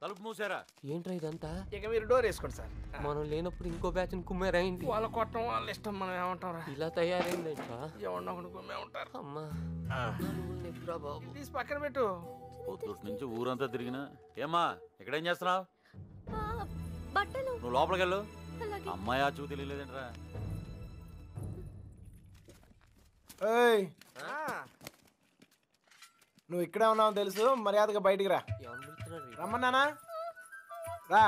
తలుపు మూసారా ఏంట్రా ఇదంతా ఇక మీరు డోర్ వేసుకోండి సార్ మనం లేనప్పుడు ఇంకో బ్యాచ్ కుమ్మేరైంది వాళ్ళ కొట్టడం వాళ్ళ ఇష్టం మనం ఏమంటాం రా ఇలా తయారైందంట్రా ఎవరినో ఒకటి కుమ్మే ఉంటారు అమ్మా నొప్పిరా బాబు తీసి పక్కన పెట్టు పొద్దుటి నుంచి ఊరంతా తిరిగినా ఏమ్మా ఇక్కడేం చేస్తున్నావు ఆ, బట్టలు నువ్వు లోపలికి వెళ్ళు అలాగే అమ్మాయి ఆ చూ తెలియలేదేంట్రా ఏయ్ ఆ, నువ్వు ఇక్కడే ఉన్నావు తెలుసు మర్యాదగా బయటికి రా ఎవరు పిలుస్తున్నారు రీ? రమ్మన్నానా రా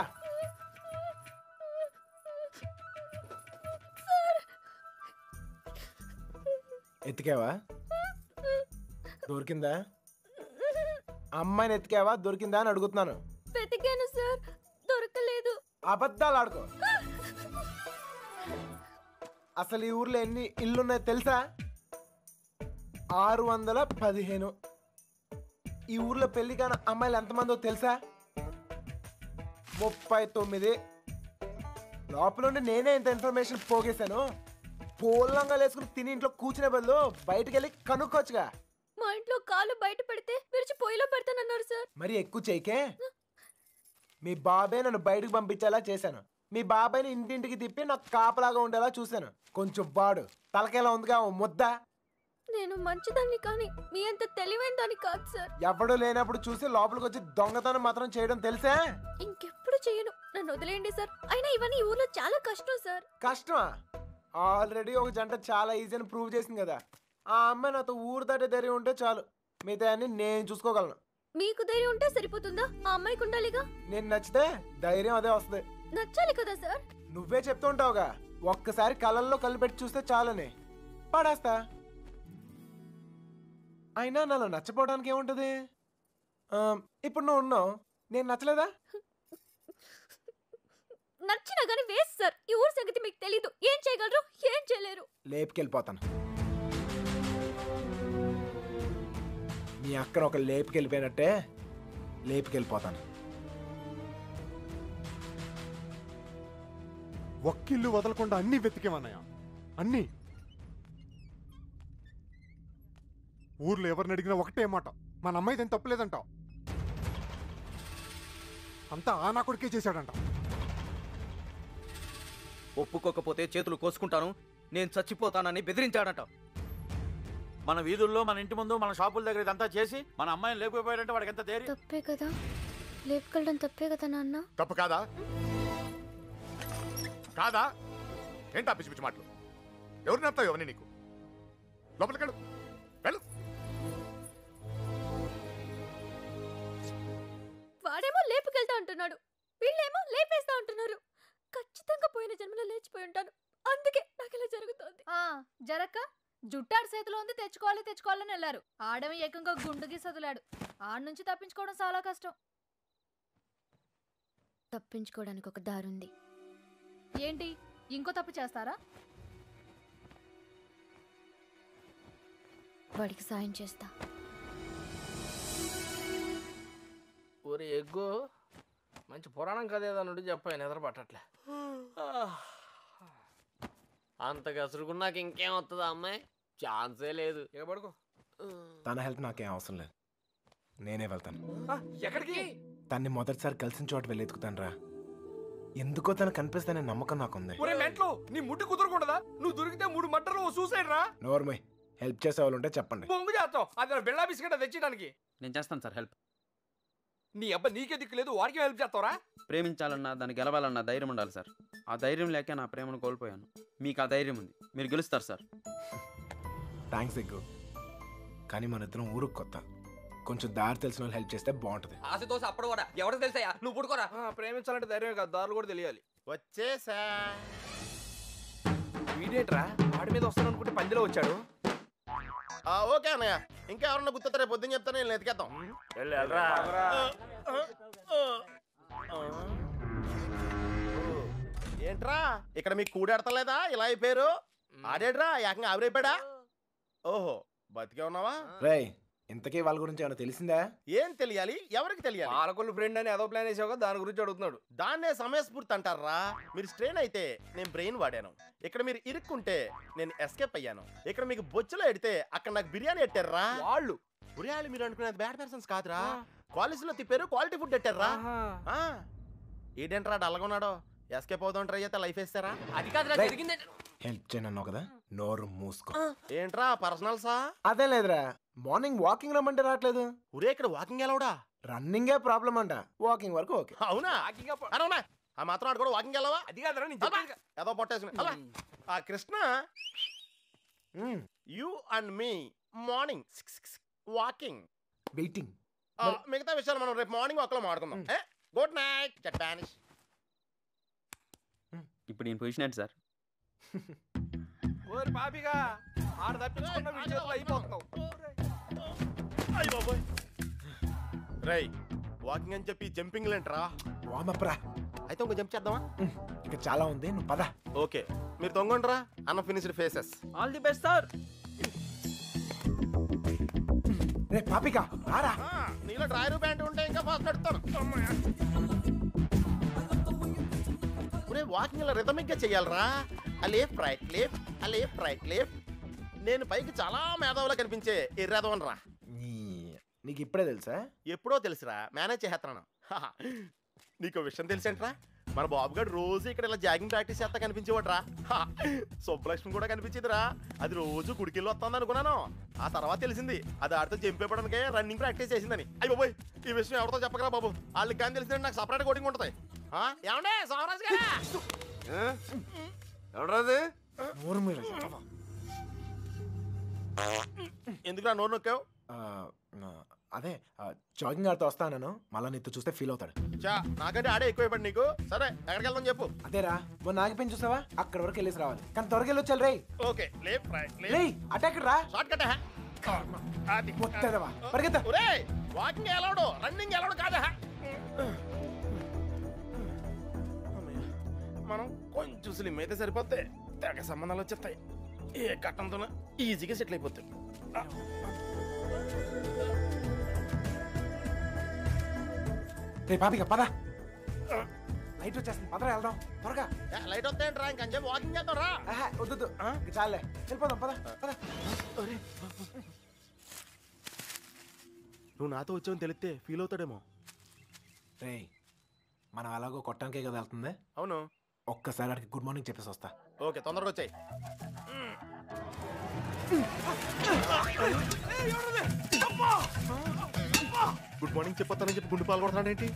ఎత్తికావా దొరికిందా అమ్మాయిని ఎత్తికావా దొరికిందా అని అడుగుతున్నాను వెతికాను సార్ దొరకలేదు అబద్ధాలు ఆడుకో అసలు ఈ ఊర్లో ఎన్ని ఇల్లున్నాయో తెలుసా ఆరు వందల పదిహేను ఈ ఊర్లో పెళ్లి కాని అమ్మాయిలు ఎంతమందో తెలుసా ముప్పై తొమ్మిది లోపల ఉండి నేనే ఇంత ఇన్ఫర్మేషన్ పోగేశాను పూలంగా వేసుకుని తిని ఇంట్లో కూర్చునే బదులు బయటికి వెళ్ళి కనుక్కోవచ్చుగా మా ఇంట్లో కాలు బయట పెడితే విరిచి పొయ్యిలో పెడతానన్నారు సార్ మరి ఎక్కువ చేయకే మీ బాబాయ్ నన్ను బయటకు పంపించేలా చేశాను మీ బాబాయ్ని ఇంటింటికి తిప్పి నాకు కాపలాగా ఉండేలా చూశాను కొంచెం బాడు తలకేలా ఉందిగా ఓ ముద్ద నేను మంచిదాన్ని కానీ మీ అంత తెలివైన దాన్ని కాదు సార్ ఎవడు లేనప్పుడు చూసి లోపలికి వచ్చి దొంగతనం మాత్రం చేయడం తెలుసా ఇంకెప్పుడు చేయను నన్ను వదిలేయండి సార్ అయినా ఇవన్నీ ఈ ఊర్లో చాలా కష్టం సార్ కష్టమా ఆల్రెడీ ఒక జంట చాలా ఈజీ అని ప్రూవ్ చేసింది కదా ఆ అమ్మాయి నాతో ఊరు దాటే ధైర్యం ఉంటే చాలు మిగతా అన్ని నేను చూసుకోగలను మీకు ధైర్యం ఉంటే సరిపోతుందా ఆ అమ్మాయికి ఉండాలిగా నేను నచ్చితే ధైర్యం అదే వస్తుంది నచ్చాలి కదా సార్ నువ్వే చెప్తుంటావుగా ఒక్కసారి కళ్ళల్లో కళ్ళు పెట్టి చూస్తే చాలని పడేస్తా అయినా నాలో నచ్చపోవడానికి ఏముంటది ఆ, ఇప్పుడు నువ్వు ఉన్నావు నేను నచ్చలేదా నచ్చినా కానీ వేస్ట్ సార్ ఈ ఊరు సంగతి మీకు తెలీదు ఏం చేయగలరు ఏం చేయలేరు లేపుకెళ్ళిపోతాను మీ అక్కను ఒక లేపుకెళ్ళిపోయినట్టే లేపుకెళ్ళిపోతాను ఒక్కిల్లు వదలకుండా అన్ని వెతికేమన్నయ్య అన్ని ఊర్లో ఎవరిని అడిగినా ఒకటే మాట మన అమ్మాయిది ఏం తప్పలేదంట అంతా ఆ నా కొడుకే చేశాడంట ఒప్పుకోకపోతే చేతులు కోసుకుంటాను నేను చచ్చిపోతానని బెదిరించాడట మన వీధుల్లో మన ఇంటి ముందు మన షాపుల దగ్గర ఇదంతా చేసి మన అమ్మాయిని లేకపోయాడంటే వాడికి ఎంత ధైర్యం తప్పే కదా లేపుకెళ్ళడం తప్పే కదా నాన్న తప్పు కాదా కాదా ఏంటా పిచ్చి పిచ్చి మాటలు ఎవరు నడతావు అవన్నీ నీకు లోపలికి వెళ్ళు వెళ్ళు వాడేమో లేపుకెళ్తా అంటున్నాడు వీళ్ళేమో లేపేస్తా అంటున్నారు ఖచ్చితంగా పోయిన జన్మలో లేచిపోయి ఉంటాను అందుకే నాకు ఇలా జరుగుతోంది ఆ జరక్క జుట్టాడు చేతిలో ఉంది తెచ్చుకోవాలి తెచ్చుకోవాలని వెళ్ళారు ఆడమి ఏకంగా గుండుకి సదులాడు ఆడ నుంచి తప్పించుకోవడం చాలా కష్టం తప్పించుకోవడానికి ఒక దారుంది ఏంటి ఇంకో తప్పు చేస్తారా వాడికి సాయం చేస్తా ఊరి ఎగ్గు మంచి పురాణం కథ ఏదో నుండి చెప్పాను నిద్ర పట్టట్లే అంత గసురుకున్నాక ఇంకేం వస్తుందా అమ్మాయి ఛాన్సే లేదు ఇక పడుకో తన హెల్ప్ నాకేం అవసరం లేదు నేనే వెళ్తాను ఆ, ఎక్కడికి తన్ని మొదటిసారి కలిసిన చోట వెళ్ళి ఎత్తుకుతాను రా ఎందుకో తను కనిపిస్తానే నమ్మకం నాకుంది ఒరే మెంట్లో నీ ముట్టి కుదరకూడదా నువ్వు దొరికితే మూడు మట్టలు ఓ సూసైడ్ రా నోర్మయ్ హెల్ప్ చేసే వాళ్ళు ఉంటే చెప్పండి బొంగు చేస్తావు అది బిళ్ళా బిస్కెట్ తెచ్చడానికి నేను చేస్తాను సార్ హెల్ప్ నీ అబ్బా నీకే దిక్కు లేదు వాడికి హెల్ప్ చేస్తావరా ప్రేమించాలన్నా దాన్ని గెలవాలన్నా ధైర్యం ఉండాలి సార్ ఆ ధైర్యం లేక నా ప్రేమను కోల్పోయాను మీకు ఆ ధైర్యం ఉంది మీరు గెలుస్తారు సార్ థ్యాంక్స్ ఎగ్గు కానీ మన ఇద్దరం ఊరుకు కొత్త కొంచెం దారి తెలిసిన వాళ్ళు హెల్ప్ చేస్తే బాగుంటుంది ఆశతో అప్పుడు కూడా ఎవరికి తెలుసా నువ్వు పుడుకోరా ఆ, ప్రేమించాలంటే ధైర్యం కాదు దారులు కూడా తెలియాలి వచ్చేసా వీడేట్రా వాడి మీద వస్తాను అనుకుంటే పందిలో వచ్చాడు ఆ, ఓకే అన్నయ్య ఇంకా ఎవరన్నా గుర్తొస్తారే పొద్దున్న చెప్తాను నేను ఎతికేద్దాం ఏంట్రా ఇక్కడ మీకు కూడెడతలేదా ఇలా అయిపోయారు ఆడేడ్రా ఏకంగా ఆవిరైపోయాడా ఓహో బతికే ఉన్నావా రేయ్ ఇంతకీ వాళ్ళ గురించి ఏమైనా తెలిసిందా ఏం తెలియాలి ఎవరికి తెలియాలి పాలకొల్లు ఫ్రెండ్ అని ఏదో ప్లాన్ వేసావు కదా దాని గురించి అడుగుతున్నాడు దాన్నే సమయస్ఫూర్తి అంటారా మీరు స్ట్రెయిన్ అయితే నేను బ్రెయిన్ వాడాను ఇక్కడ మీరు ఇరుక్కుంటే నేను ఎస్కేప్ అయ్యాను ఇక్కడ మీకు బొచ్చులో ఎడితే అక్కడ నాకు బిర్యానీ ఎట్టారా వాళ్ళు ఉరియాలు మీరు అనుకునేది బ్యాడ్ పర్సన్స్ కాదురా కాలేజీలో తిప్పారు క్వాలిటీ ఫుడ్ పెట్టారా ఆ. ఏంటంటారా డల్గా ఉన్నాడు ఎస్కేప్ అవుతాం ట్రై చేస్తే లైఫ్ వేస్తారా అది కాదురా రేయ్. జరిగిందంటే హెల్ప్ చేయను కదా నోరు మూసుకో ఏంట్రా పర్సనల్సా అదే లేదురా మార్నింగ్ వాకింగ్ రమ్మంటే రావట్లేదు ఒరే ఇక్కడ వాకింగ్ ఎలవడా రన్నింగే ప్రాబ్లం అంట వాకింగ్ వరకు ఓకే అవునా అవునా ఆ మాత్రం ఆడు కూడా వాకింగ్ వెళ్ళవా అది కాదురా నేను అబ్బా, చెప్పేది ఏదో పొట్టేసుకుని అలా ఆ Krishna hmm. You and me morning walking waiting మిగతా విషయాలు మనం రేపు మార్నింగ్ వాక్లో మాట్లాడుకుందాం ఏ గుడ్ నైట్ జపానిష్ ఇప్పుడు నేను పొజిషన్ ఏంటి సార్ ఓరి పాపిగా ఆడ తప్పించుకున్న వీడి చేతిలో అయిపోతున్నావు అయ్య బాబోయ్ రేయ్ వాకింగ్ అని చెప్పి జంపింగ్ లేంట్రా వామప్ రా అయితే ఇంకో జంప్ చేద్దామా ఇక చాలా ఉంది నువ్వు పద ఓకే మీరు దొంగండ్రా అన్న finished faces all the best sir రే పాపిక రారా నీలో డ్రాయర్ ప్యాంట్ ఉంటే ఇంకా ఫాస్ట్ నడుస్తాను ఒరే వాకింగ్ ఇలా రిథమిక్ గా చెయ్యాలరా ఆ లేఫ్ట్ రైట్ లేఫ్ట్ ఆ లేఫ్ట్ రైట్ లేఫ్ట్ నేను పైకి చాలా మేధావులా కనిపించే ఎర్రేదవన్ రా నీ- నీకు ఇప్పుడే తెలుసా ఎప్పుడో తెలుసురా మేనేజ్ చేస్తున్నాను నీకు విషయం తెలుసేంట్రా మన బాబు గారు రోజు ఇక్కడ ఇలా జాగింగ్ ప్రాక్టీస్ చేస్తా కనిపించేవాడ్రా సుబ్బలక్ష్మి కూడా కనిపించేదిరా అది రోజు గుడికెళ్ళి వస్తుంది అనుకున్నాను ఆ తర్వాత తెలిసింది అది ఆడితో జంపేపడానికే రన్నింగ్ ప్రాక్టీస్ చేసిందని అయ్యి బాబోయ్ ఈ విషయం ఎవరితో చెప్పకరా బాబు వాళ్ళకి కానీ తెలిసిందంటే నాకు సపరేట్ కోటింగ్ ఉంటుంది ఆ, ఏమండే సోమరాజు గారా ఎవడరాది నోరు మీద ఎందుకురా నోరు నొక్కావు ఆ, ఆ, అదే జాగింగ్ ఆడుతూ వస్తాను మళ్ళా నీతో చూస్తే ఫీల్ అవుతాడు చా నాకంటే ఆడే ఎక్కువైపోయింది నీకు సరే ఎక్కడికి వెళ్దాం చెప్పు అదేరా మొన్న ఆగిపోయిన చూసావా అక్కడ వరకు వెళ్ళేసి రావాలి కానీ త్వరగా వెళ్ళొచ్చాలి రేయ్ ఓకే లేఫ్ట్ రైట్ రేయ్ లేఫ్ట్ అటాక్ రా షార్ట్ కట్ అది మొత్తదవా పరిగెత్త ఒరే వాకింగ్ ఎలాడు రన్నింగ్ ఎలాడు కాదా మనం కొంచెం స్లిమ్ అయితే సరిపోతే తెగ సంబంధాలు వచ్చేస్తాయి ఏ కట్టంతో ఈజీగా సెటిల్ అయిపోతాయి రే పాపిక పద లైట్ వచ్చేస్తుంది పదరా వెళ్దాం త్వరగా ఏ, లైట్ వస్తాయంట్రా ఇంకొంచెం వాకింగ్ చేద్దాం రా ఆహా, వద్దు వద్దు. ఇంక చాలే వెళ్ళిపోదాం పద పద నువ్వు నాతో వచ్చావని తెలిస్తే ఫీల్ అవుతాడేమో రే మనం అలాగో కొట్టడానికే కదా వెళ్తుంది అవును ఒక్కసారి అడిగి గుడ్ మార్నింగ్ చెప్పేసి వస్తా ఓకే తొందరగా వచ్చాయి గుడ్ మార్నింగ్ చెప్పొస్తానని చెప్పి గుండు పాలు కొడతాడేంటి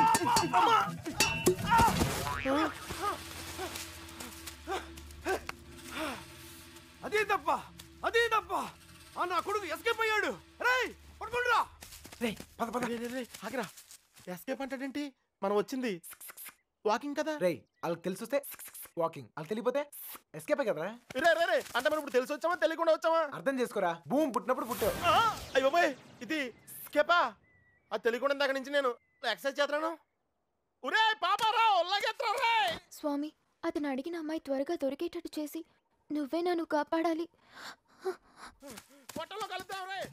అదే తప్ప అదే తప్ప ఆ నా కొడుకు ఎస్కేప్ అయ్యాడు రేయ్ పట్టుకోండిరా రే పద పద రే, రే, రే, ఆగిరా ఎస్కేప్ అంటాడేంటి మనం వచ్చింది వాకింగ్ కదా రే వాళ్ళకి తెలిసి వస్తే వాకింగ్ వాళ్ళకి తెలియపోతే ఎస్కేపే కదరా రే రే రే అంటే మనం ఇప్పుడు తెలిసి వచ్చామా తెలియకుండా వచ్చామా అర్థం చేసుకోరా భూమి పుట్టినప్పుడు పుట్టావు ఆ, అయ్యో బాయ్ ఇది స్కేపా అది తెలియకుండా ఇందాక నుంచి నేను ఎక్సర్సైజ్ చేస్తున్నాను ఒరే పాపారా ఒళ్ళగెత్తరా రే స్వామి అతను అడిగిన అమ్మాయి త్వరగా దొరికేటట్టు చేసి నువ్వే నన్ను కాపాడాలి పొట్టలో కలుద్దాం రే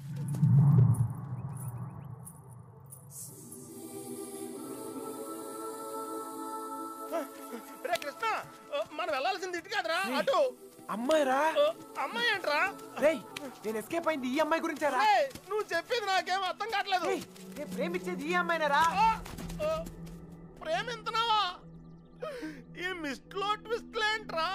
రే కృష్ణ మనం వెళ్ళాల్సింది ఇటు కాదురా అటు అమ్మాయిరా ఆ, అమ్మాయి ఏంట్రా రే నేను ఎస్కేప్ అయింది ఈ అమ్మాయి గురించారా రేయ్, నువ్వు చెప్పింది నాకేం అర్థం కావట్లేదు రేయ్, నేను ప్రేమించేది ఈ అమ్మాయినారా ఆ, ఆ, ప్రేమింతున్నావా ఈ మిస్ట్లో ట్విస్ట్ ఏంట్రా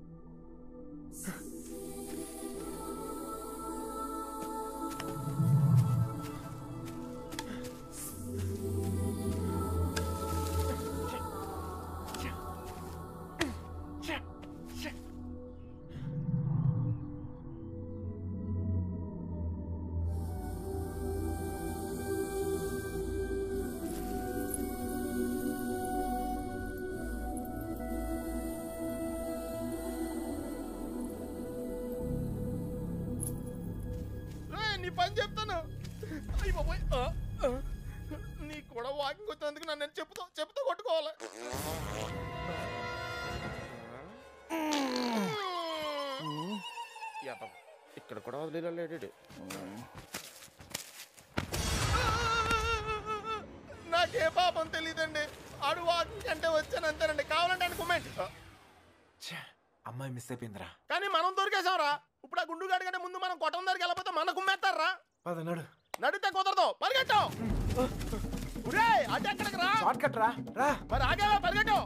రేయ్, నీ పని చెప్తాను అయ్యి బాబోయ్ ఆ, ఆ. నీ కూడా వాకింగ్ వచ్చినందుకు నన్ను నేను చెప్పుతో చెప్పుతో కొట్టుకోవాలి యాదవ్, ఇక్కడ కూడా వదిలేడు నాకే పాపం తెలియదండి ఆడు వాకింగ్ అంటే వచ్చాను అంతేనండి కావాలంటే అని కుమెంట్ ఛే, అమ్మాయి మిస్ అయిపోయిందిరా కానీ మనం దొరికేసాంరా ఇప్పుడు ఆ గుండు గాడి కంటే ముందు మనం కొట్టం దగ్గరికి వెళ్ళకపోతే మన కుమ్మేస్తారా పద నడు నడితే కుదరదు పరిగెట్టు ఒరే అటు ఎక్కడికి రా షార్ట్ కట్ రా రా మరి ఆగావా పరిగెట్టు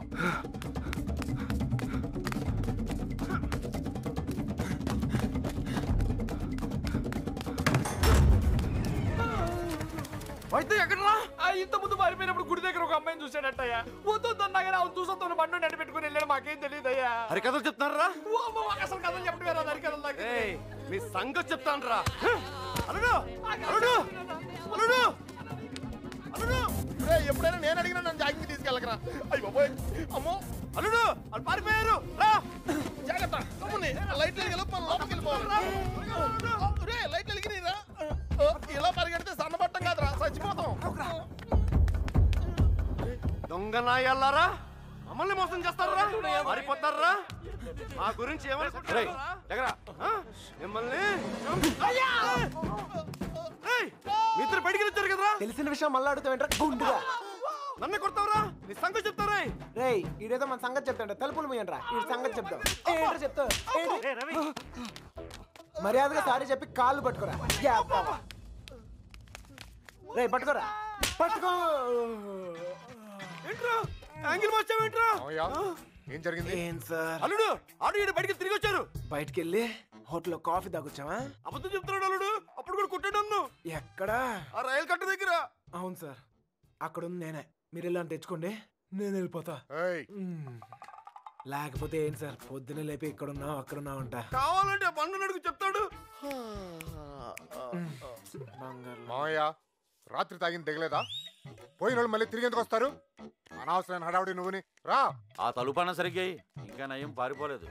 అయితే ఎక్కడరా ఆ ఇంత ముందు పారిపోయినప్పుడు గుడి దగ్గర ఒక అమ్మాయిని చూసాడట్టయ్యా వద్దు అన్నాగానే అవును చూసొద్దు బండి నడి పెట్టుకుని వెళ్ళాడు మాకేం తెలియదయ్యా హరికథలు చెప్తున్నారా అసలు కథలు చెప్పడం వేరే దానికి కథలు నాకు ఏయ్, మీ సంగతి చెప్తాను రా అల్లుడు అల్లుడు అల్లుడు అల్లుడు రేయ్, ఎప్పుడైనా నేను అడిగినా నన్ను జాగింగ్ తీసుకెళ్ళకరా అయ్యి బాబోయ్ అమ్మో అల్లుడు వాళ్ళు పారిపోయారు రా జాగ్రత్త తమ్ముని లైట్లు వెలిగి మనం లోపలికి వెళ్ళిపోవాలి రే లైట్లు వెలిగి రా ఇలా పరిగెడితే సన్నబట్టం కాదురా చచ్చిపోతాం దొంగ నాయల్లారా మమ్మల్ని మోసం చేస్తారా మారిపోతారా మా గురించి ఏమనుకుంటారా దగ్గర మిమ్మల్ని ఏయ్, మీ ఇద్దరు బయటికి వచ్చారు కదరా తెలిసిన విషయం మళ్ళీ అడుగుతావేంట్రా గుండుగా నన్ను కొడతావురా నీ సంగతి చెప్తారా రేయ్ ఈడేదో మన సంగతి చెప్తాంట తలుపులు మూయండిరా ఈ సంగతి చెప్తాం ఏంట్రా చెప్తావు ఏంటి? మర్యాదగా సారీ చెప్పి కాళ్ళు పట్టుకోరా యాబ్బా. రేయ్ పట్టుకోరా పట్టుకో ఏంట్రా యాంగిల్ మార్చావేంట్రా మామయ్య ఏం జరిగింది ఏం సార్ అల్లుడు ఆడు ఈడు బయటికి తిరిగి వచ్చారు బయటికి వెళ్ళి హోటల్లో కాఫీ తాగొచ్చావా అబద్ధం చెప్తున్నాడు అల్లుడు అప్పుడు కూడా కొట్టాడు నన్ను ఎక్కడా ఆ రైలు కట్ట దగ్గర అవును సార్ అక్కడ ఉంది నేనే మీరు వెళ్ళని తెచ్చుకోండి నేను వెళ్ళిపోతా ఏయ్ మ్మ్. లేకపోతే ఏంటి సార్ పొద్దునే లేపి ఇక్కడ ఉన్నావు అక్కడ ఉన్నావు అంట కావాలంటే ఆ బండు నడుగు చెప్తాడు బంగారు మామయ్య రాత్రి తాగింది దిగలేదా పోయిన వాళ్ళు మళ్ళీ తిరిగి ఎందుకు వస్తారు అనవసరమైన హడావుడి నువ్వుని రా ఆ తలుపన్న సరిగ్గా ఎయ్. ఇంకా నయం పారిపోలేదు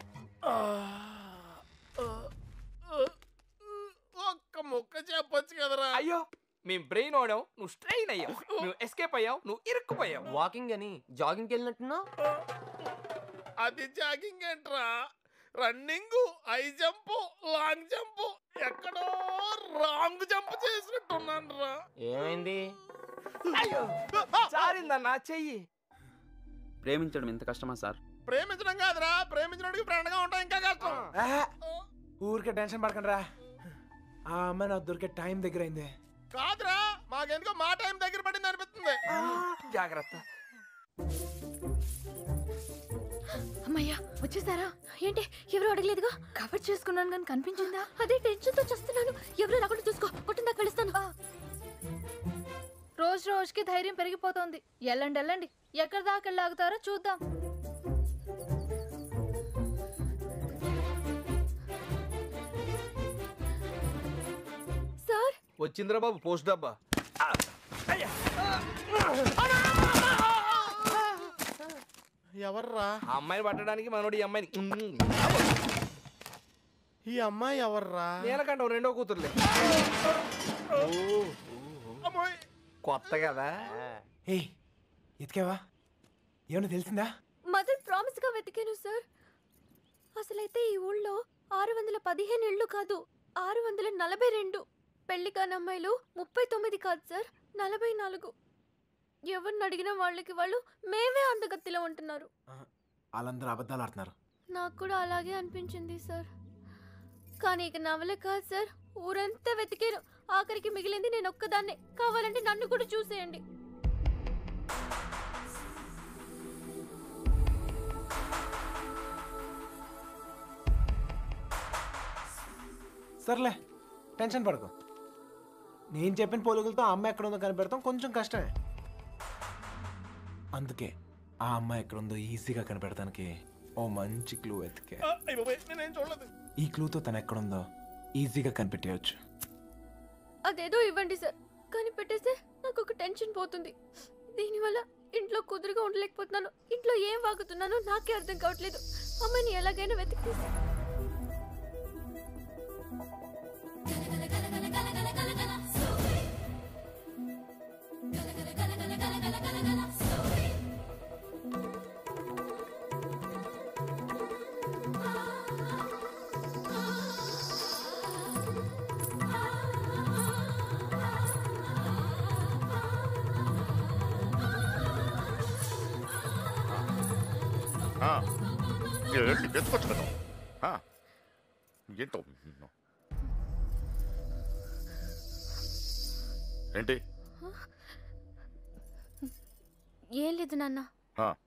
ఒక్క ముక్క చెప్పొచ్చు కదరా అయ్యో మేము బ్రెయిన్ ఓడాం నువ్వు స్ట్రెయిన్ అయ్యావు నువ్వు ఎస్కేప్ అయ్యావు నువ్వు ఇరుక్కుపోయావు వాకింగ్ అని జాగింగ్కి వెళ్ళినట్టున్నా అది జాగింగ్ ఏంట్రా running high jump long jump ఎక్కడో రాంగ్ జంప్ చేసినట్టున్నాను రా ఏమైంది అయ్యో జారిందన్నా చెయ్యి ప్రేమించడం ఎంత కష్టమా సార్ ప్రేమించడం కాదురా ప్రేమించినోడికి ఫ్రెండ్ గా ఉంటాం ఇంకా కష్టం ఆహా. ఊరికే టెన్షన్ పడకండి రా ఆ అమ్మాయి నాకు దొరికే టైం దగ్గర అయింది కాదురా మాకెందుకో మా టైం దగ్గర పడింది అనిపిస్తుంది జాగ్రత్త అమ్మయ్యా వచ్చేసారా ఏంటి ఎవరు అడగలేదుగా కవర్ చేసుకున్నాను కానీ కనిపించిందా అదే టెన్షన్ తో చస్తున్నాను ఎవరు రాకుండా చూసుకో పొట్టిన దాకా వెళుస్తాను రోజు రోజుకి ధైర్యం పెరిగిపోతోంది వెళ్ళండి వెళ్ళండి ఎక్కడి దాకా వెళ్ళి ఆగుతారో చూద్దాం సార్ వచ్చిందిరా బాబు పోస్ట్ డబ్బా ఎవర్రా ఆ అమ్మాయిని పట్టడానికి మనోడు ఈ అమ్మాయిని ఈ అమ్మాయి ఎవర్రా నీలకంఠం రెండో కూతురులే అమ్మాయి కొత్త కదా ఏ ఎతికావా ఏమన్నా తెలిసిందా మదర్ ప్రామిస్ గా వెతికాను సార్ అసలైతే ఈ ఊళ్ళో ఆరు వందల పదిహేను ఇళ్ళు కాదు ఆరు వందల నలభై రెండు పెళ్లి కాని అమ్మాయిలు ముప్పై తొమ్మిది కాదు సార్ నలభై నాలుగు ఎవరిని అడిగిన వాళ్ళకి వాళ్ళు మేమే అందగత్తిలో ఉంటున్నారు వాళ్ళందరూ అబద్ధాలు ఆడుతున్నారు నాకు కూడా అలాగే అనిపించింది సార్ కానీ ఇక నవల కాదు సార్ ఊరంతా వెతికాను ఆఖరికి మిగిలింది నేను ఒక్కదాన్నే కావాలంటే నన్ను కూడా చూసేయండి సర్లే టెన్షన్ పడకు నేను చెప్పిన పోలికలతో ఆ అమ్మాయి ఎక్కడ ఉందో కనిపెడతాం కొంచెం కష్టమే అందుకే ఆ అమ్మాయి ఎక్కడ ఉందో ఈజీగా కనిపెడతానికి ఓ మంచి క్లూ వెతికే అయ్య బాబోయ్, నేనేం చూడలేదు ఈ క్లూతో తను ఎక్కడుందో ఈజీగా కనిపెట్టేయచ్చు అదేదో ఇవ్వండి సార్ కానీ పెట్టేస్తే నాకు ఒక టెన్షన్ పోతుంది దీనివల్ల ఇంట్లో కుదురుగా ఉండలేకపోతున్నాను ఇంట్లో ఏం వాగుతున్నానో నాకే అర్థం కావట్లేదు అమ్మాయిని ఎలాగైనా వెతికి తీసి- ఏంటి వెతుకొచ్చు కదా ఏంటో ఏంటి ఏం లేదు నాన్న ఆ,